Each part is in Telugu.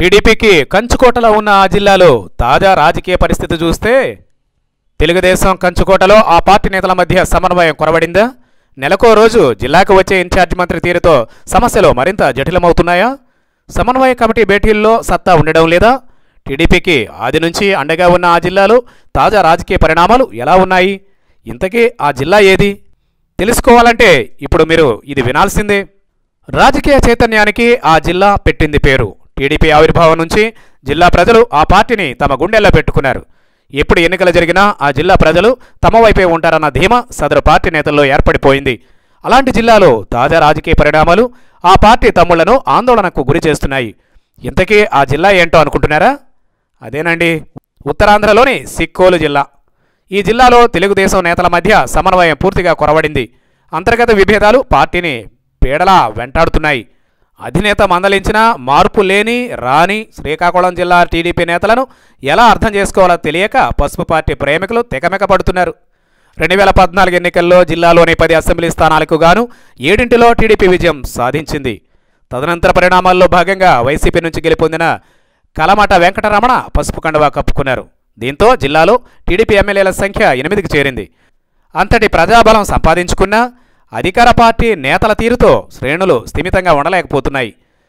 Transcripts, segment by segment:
టీడీపీకి కంచుకోటలో ఉన్న ఆ జిల్లాలో తాజా రాజకీయ పరిస్థితి చూస్తే తెలుగుదేశం కంచుకోటలో ఆ పార్టీ నేతల మధ్య సమన్వయం కొరబడిందా నెలకో రోజు జిల్లాకు వచ్చే ఇన్ఛార్జ్ మంత్రి తీరుతో సమస్యలు మరింత జటిలమవుతున్నాయా సమన్వయ కమిటీ భేటీల్లో సత్తా ఉండడం లేదా టీడీపీకి ఆది నుంచి అండగా ఉన్న ఆ జిల్లాలో తాజా రాజకీయ పరిణామాలు ఎలా ఉన్నాయి ఇంతకీ ఆ జిల్లా ఏది తెలుసుకోవాలంటే ఇప్పుడు మీరు ఇది వినాల్సిందే రాజకీయ చైతన్యానికి ఆ జిల్లా పెట్టింది పేరు టీడీపీ ఆవిర్భావం నుంచి జిల్లా ప్రజలు ఆ పార్టీని తమ గుండెల్లో పెట్టుకున్నారు ఎప్పుడు ఎన్నికలు జరిగినా ఆ జిల్లా ప్రజలు తమ వైపే ఉంటారన్న ధీమా సదరు పార్టీ నేతల్లో ఏర్పడిపోయింది అలాంటి జిల్లాలో తాజా రాజకీయ పరిణామాలు ఆ పార్టీ తమ్ముళ్లను ఆందోళనకు గురి చేస్తున్నాయి ఇంతకీ ఆ జిల్లా ఏంటో అనుకుంటున్నారా అదేనండి ఉత్తరాంధ్రలోని సిక్కోలు జిల్లా ఈ జిల్లాలో తెలుగుదేశం నేతల మధ్య సమన్వయం పూర్తిగా కొరవడింది అంతర్గత విభేదాలు పార్టీని పీడలా వెంటాడుతున్నాయి అధినేత మందలించిన మార్పు లేని రాని శ్రీకాకుళం జిల్లా టీడీపీ నేతలను ఎలా అర్థం చేసుకోవాలో తెలియక పసుపు పార్టీ ప్రేమికులు తెగమెక పడుతున్నారు రెండు వేల పద్నాలుగు ఎన్నికల్లో జిల్లాలోని పది అసెంబ్లీ స్థానాలకు గాను ఏడింటిలో టీడీపీ విజయం సాధించింది తదనంతర పరిణామాల్లో భాగంగా వైసీపీ నుంచి గెలుపొందిన కలమట వెంకటరమణ పసుపు కండువా కప్పుకున్నారు దీంతో జిల్లాలో టీడీపీ ఎమ్మెల్యేల సంఖ్య ఎనిమిదికి చేరింది అంతటి ప్రజాబలం సంపాదించుకున్నా అధికార పార్టీ నేతల తీరుతో శ్రేణులు స్థిమితంగా ఉండలేకపోతున్నాయి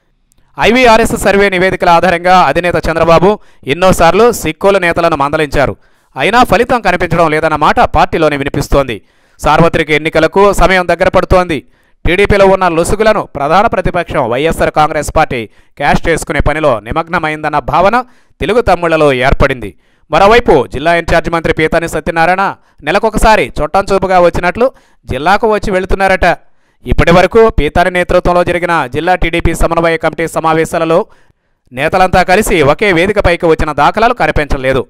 ఐవీఆర్ఎస్ సర్వే నివేదికల ఆధారంగా అధినేత చంద్రబాబు ఎన్నోసార్లు సిక్కోలు నేతలను మందలించారు అయినా ఫలితం కనిపించడం లేదన్న మాట పార్టీలోనే వినిపిస్తోంది సార్వత్రిక ఎన్నికలకు సమయం దగ్గర పడుతోంది టీడీపీలో ఉన్న లొసుగులను ప్రధాన ప్రతిపక్షం వైఎస్ఆర్ కాంగ్రెస్ పార్టీ క్యాష్ చేసుకునే పనిలో నిమగ్నమైందన్న భావన తెలుగు తమ్ముళ్లలో ఏర్పడింది మరోవైపు జిల్లా ఇన్ఛార్జి మంత్రి పీతాని సత్యనారాయణ నెలకొకసారి చూపుగా వచ్చినట్లు జిల్లాకు వచ్చి వెళుతున్నారట ఇప్పటి వరకు పీతాని నేతృత్వంలో జరిగిన జిల్లా టీడీపీ సమన్వయ కమిటీ సమావేశాలలో నేతలంతా కలిసి ఒకే వేదికపైకి వచ్చిన దాఖలాలు కనిపించలేదు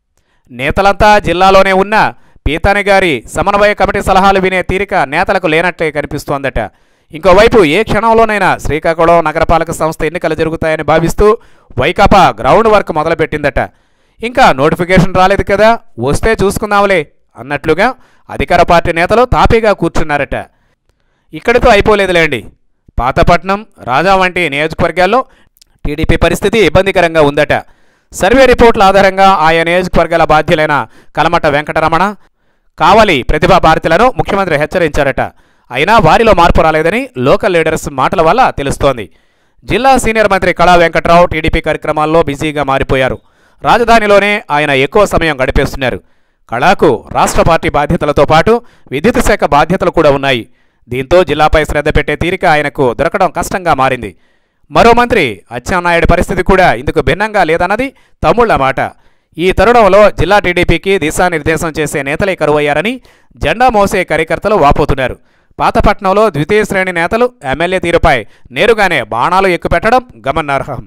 నేతలంతా జిల్లాలోనే ఉన్న పీతాని గారి సమన్వయ కమిటీ సలహాలు వినే తీరిక నేతలకు లేనట్లే కనిపిస్తోందట ఇంకోవైపు ఏ క్షణంలోనైనా శ్రీకాకుళం నగరపాలక సంస్థ ఎన్నికలు జరుగుతాయని భావిస్తూ వైకాపా గ్రౌండ్ వర్క్ మొదలుపెట్టిందట ఇంకా నోటిఫికేషన్ రాలేదు కదా వస్తే చూసుకుందాంలే అన్నట్లుగా అధికార పార్టీ నేతలు తాపీగా కూర్చున్నారట ఇక్కడితో అయిపోలేదులేండి పాతపట్నం రాజా వంటి నియోజకవర్గాల్లో టీడీపీ పరిస్థితి ఇబ్బందికరంగా ఉందట సర్వే రిపోర్టుల ఆధారంగా ఆయా నియోజకవర్గాల బాధ్యులైన కలమట వెంకటరమణ కావలి ప్రతిభా భారతులను ముఖ్యమంత్రి హెచ్చరించారట అయినా వారిలో మార్పు రాలేదని లోకల్ లీడర్స్ మాటల వల్ల తెలుస్తోంది జిల్లా సీనియర్ మంత్రి కళా వెంకట్రావు టీడీపీ కార్యక్రమాల్లో బిజీగా మారిపోయారు రాజధానిలోనే ఆయన ఎక్కువ సమయం గడిపేస్తున్నారు కళాకు రాష్ట్ర పార్టీ బాధ్యతలతో పాటు విద్యుత్ శాఖ బాధ్యతలు కూడా ఉన్నాయి దీంతో జిల్లాపై శ్రద్ధ పెట్టే తీరిక ఆయనకు దొరకడం కష్టంగా మారింది మరో మంత్రి అచ్చెన్నాయుడు పరిస్థితి కూడా ఇందుకు భిన్నంగా లేదన్నది తమ్ముళ్ల మాట ఈ తరుణంలో జిల్లా టీడీపీకి దిశానిర్దేశం చేసే నేతలే కరువయ్యారని జెండా మోసే కార్యకర్తలు వాపోతున్నారు పాతపట్నంలో ద్వితీయ శ్రేణి నేతలు ఎమ్మెల్యే తీరుపై నేరుగానే బాణాలు ఎక్కుపెట్టడం గమనార్హం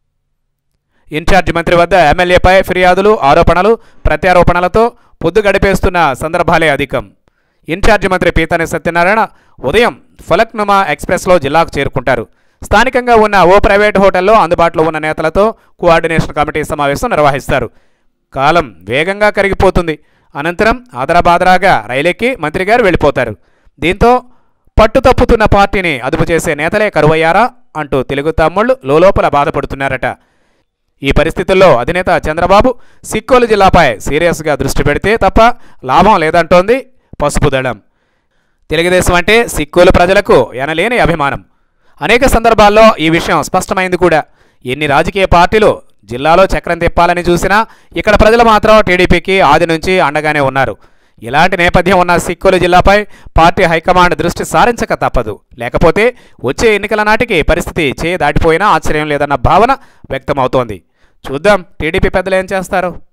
ఇన్ఛార్జి మంత్రి వద్ద ఎమ్మెల్యేపై ఫిర్యాదులు ఆరోపణలు ప్రత్యారోపణలతో పొద్దు గడిపేస్తున్న సందర్భాలే అధికం ఇన్ఛార్జి మంత్రి పీతాని సత్యనారాయణ ఉదయం ఫలక్నుమా ఎక్స్ప్రెస్లో జిల్లాకు చేరుకుంటారు స్థానికంగా ఉన్న ఓ ప్రైవేట్ హోటల్లో అందుబాటులో ఉన్న నేతలతో కోఆర్డినేషన్ కమిటీ సమావేశం నిర్వహిస్తారు కాలం వేగంగా కరిగిపోతుంది అనంతరం ఆదరాబాదరాగా రైలెక్కి మంత్రి గారు వెళ్ళిపోతారు దీంతో పట్టు తప్పుతున్న పార్టీని అదుపు చేసే నేతలే కరువయ్యారా అంటూ తెలుగు తమ్ముళ్ళు లోలోపల బాధపడుతున్నారట ఈ పరిస్థితుల్లో అధినేత చంద్రబాబు సిక్కోలు జిల్లాపై సీరియస్గా దృష్టి పెడితే తప్ప లాభం లేదంటోంది పసుపు దళం తెలుగుదేశం అంటే సిక్కోలు ప్రజలకు ఎనలేని అభిమానం అనేక సందర్భాల్లో ఈ విషయం స్పష్టమైంది కూడా ఎన్ని రాజకీయ పార్టీలు జిల్లాలో చక్రం తిప్పాలని చూసినా ఇక్కడ ప్రజలు మాత్రం టీడీపీకి ఆది నుంచి అండగానే ఉన్నారు ఇలాంటి నేపథ్యం ఉన్న సిక్కోలు జిల్లాపై పార్టీ హైకమాండ్ దృష్టి సారించక తప్పదు లేకపోతే వచ్చే ఎన్నికల నాటికి పరిస్థితి చేయి దాటిపోయినా ఆశ్చర్యం లేదన్న భావన వ్యక్తమవుతోంది చూద్దాం టీడీపీ పెద్దలు ఏం చేస్తారు